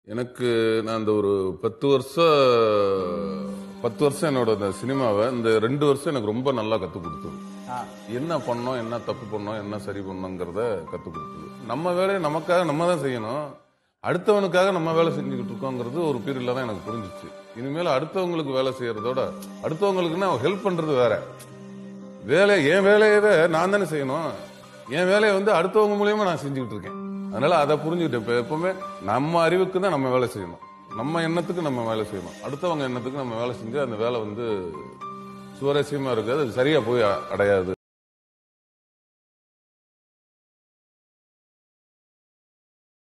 எனக்கு நான் அந்த ஒரு பத்து வருஷம் பத்து வருஷம் என்னோட அந்த சினிமாவை இந்த ரெண்டு வருஷம் எனக்கு ரொம்ப நல்லா கற்றுக் கொடுத்தது ஆ. என்ன பண்ணோம் என்ன தப்பு பண்ணோம் என்ன சரி பண்ணோங்கிறத கற்றுக் கொடுத்தது நம்ம வேலையை நமக்காக நம்ம தான் செய்யணும் அடுத்தவனுக்காக நம்ம வேலை செஞ்சுக்கிட்டு இருக்கோங்கிறது ஒரு பீரியட்ல தான் எனக்கு புரிஞ்சிச்சு இனிமேல் அடுத்தவங்களுக்கு வேலை செய்யறதோட அடுத்தவங்களுக்குன்னா ஹெல்ப் பண்றது வேற வேலை என் வேலையவே நான் தானே செய்யணும் என் வேலையை வந்து அடுத்தவங்க மூலியமா நான் செஞ்சுக்கிட்டு இருக்கேன் அதனால அதை புரிஞ்சுக்கிட்டேன் இப்ப எப்பவுமே நம்ம அறிவுக்கு தான் நம்ம வேலை செய்யணும் நம்ம எண்ணத்துக்கு நம்ம வேலை செய்யணும் அடுத்தவங்க எண்ணத்துக்கு நம்ம வேலை செஞ்சு அந்த வேலை வந்து சுவாரஸ்யமா இருக்காது அது சரியா போய் அ- அடையாது